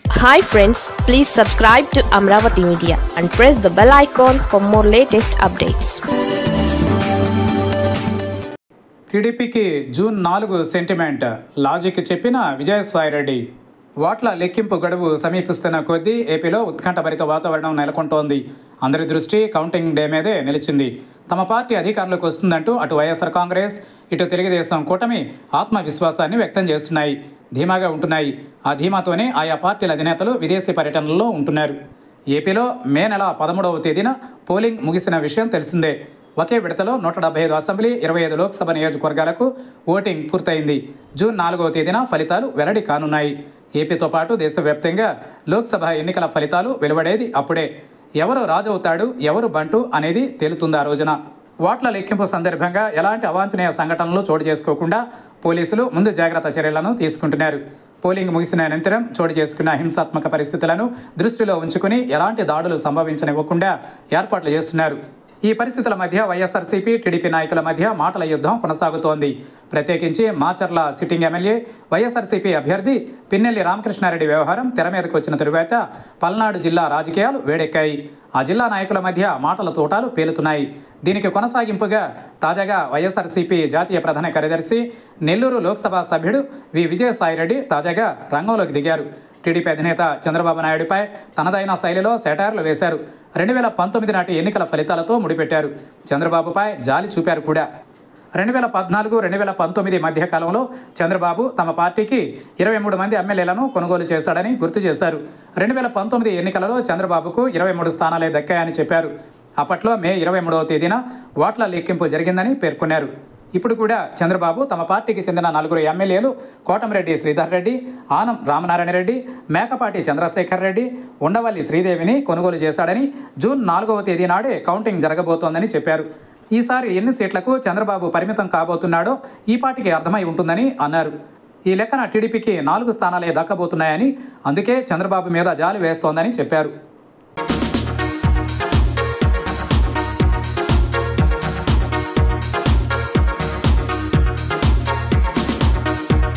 hi friends please subscribe to Amaravati media and press the bell icon for more latest updates టీడీపీకి June నాలుగు sentiment logic చెప్పిన విజయసాయిరెడ్డి ఓట్ల లెక్కింపు గడువు సమీపిస్తున్న కొద్దీ ఏపీలో ఉత్కంఠభరిత వాతావరణం నెలకొంటోంది అందరి దృష్టి కౌంటింగ్ డే మీదే నిలిచింది తమ పార్టీ అధికారంలోకి వస్తుందంటూ అటు వైఎస్ఆర్ కాంగ్రెస్ ఇటు తెలుగుదేశం కూటమి ఆత్మవిశ్వాసాన్ని వ్యక్తం చేస్తున్నాయి ధీమాగా ఉంటున్నాయి ఆ ధీమాతోనే ఆయా పార్టీల అధినేతలు విదేశీ పర్యటనల్లో ఉంటున్నారు ఏపీలో మే నెల పదమూడవ తేదీన పోలింగ్ ముగిసిన విషయం తెలిసిందే ఒకే విడతలో నూట డెబ్బై ఐదు అసెంబ్లీ ఇరవై ఐదు లోక్సభ నియోజకవర్గాలకు ఓటింగ్ పూర్తయింది జూన్ నాలుగవ తేదీన ఫలితాలు వెల్లడి కానున్నాయి ఏపీతో పాటు దేశవ్యాప్తంగా లోక్సభ ఎన్నికల ఫలితాలు వెలువడేది అప్పుడే ఎవరు రాజు అవుతాడు ఎవరు బంటు అనేది తేలుతుంది ఆ రోజున ఓట్ల లెక్కింపు సందర్భంగా ఎలాంటి అవాంఛనీయ సంఘటనలు చోటు చేసుకోకుండా పోలీసులు ముందు జాగ్రత్త చర్యలను తీసుకుంటున్నారు పోలింగ్ ముగిసిన అనంతరం చోటు చేసుకున్న హింసాత్మక పరిస్థితులను దృష్టిలో ఉంచుకుని ఎలాంటి దాడులు సంభవించనివ్వకుండా ఏర్పాట్లు చేస్తున్నారు ఈ పరిస్థితుల మధ్య వైఎస్ఆర్సీపీ టీడీపీ నాయకుల మధ్య మాటల యుద్ధం కొనసాగుతోంది ప్రత్యేకించి మాచర్ల సిట్టింగ్ ఎమ్మెల్యే వైఎస్ఆర్సీపీ అభ్యర్థి పిన్నెల్లి రామకృష్ణారెడ్డి వ్యవహారం తెర మీదకు వచ్చిన తరువాత పల్నాడు జిల్లా రాజకీయాలు వేడెక్కాయి ఆ జిల్లా నాయకుల మధ్య మాటల తోటాలు పేలుతున్నాయి దీనికి కొనసాగింపుగా తాజాగా వైఎస్ఆర్సీపీ జాతీయ ప్రధాన కార్యదర్శి నెల్లూరు లోక్సభ సభ్యుడు వి విజయసాయిరెడ్డి తాజాగా రంగంలోకి దిగారు టీడీపీ అధినేత చంద్రబాబు నాయుడుపై తనదైన శైలిలో సెటార్లు వేశారు రెండు వేల పంతొమ్మిది నాటి ఎన్నికల ఫలితాలతో ముడిపెట్టారు చంద్రబాబుపై జాలి చూపారు కూడా రెండు వేల పద్నాలుగు రెండు వేల పంతొమ్మిది మధ్య కాలంలో చంద్రబాబు తమ పార్టీకి ఇరవై మూడు మంది ఎమ్మెల్యేలను కొనుగోలు చేశాడని గుర్తు చేశారు రెండు వేల పంతొమ్మిది ఎన్నికలలో చంద్రబాబుకు ఇరవై మూడు స్థానాలే దక్కాయని చెప్పారు అప్పట్లో మే ఇరవై మూడవ తేదీన ఓట్ల లెక్కింపు జరిగిందని పేర్కొన్నారు ఇప్పుడు కూడా చంద్రబాబు తమ పార్టీకి చెందిన నలుగురు ఎమ్మెల్యేలు కోటమిరెడ్డి శ్రీధర్ రెడ్డి ఆనం రామనారాయణ రెడ్డి మేకపాటి చంద్రశేఖర్ రెడ్డి ఉండవల్లి శ్రీదేవిని కొనుగోలు చేశాడని జూన్ నాలుగవ తేదీ నాడే కౌంటింగ్ జరగబోతోందని చెప్పారు ఈసారి ఎన్ని సీట్లకు చంద్రబాబు పరిమితం కాబోతున్నాడో ఈ పార్టీకి అర్థమై ఉంటుందని అన్నారు ఈ లెక్కన టీడీపీకి నాలుగు స్థానాలే దక్కబోతున్నాయని అందుకే చంద్రబాబు మీద జాలి వేస్తోందని చెప్పారు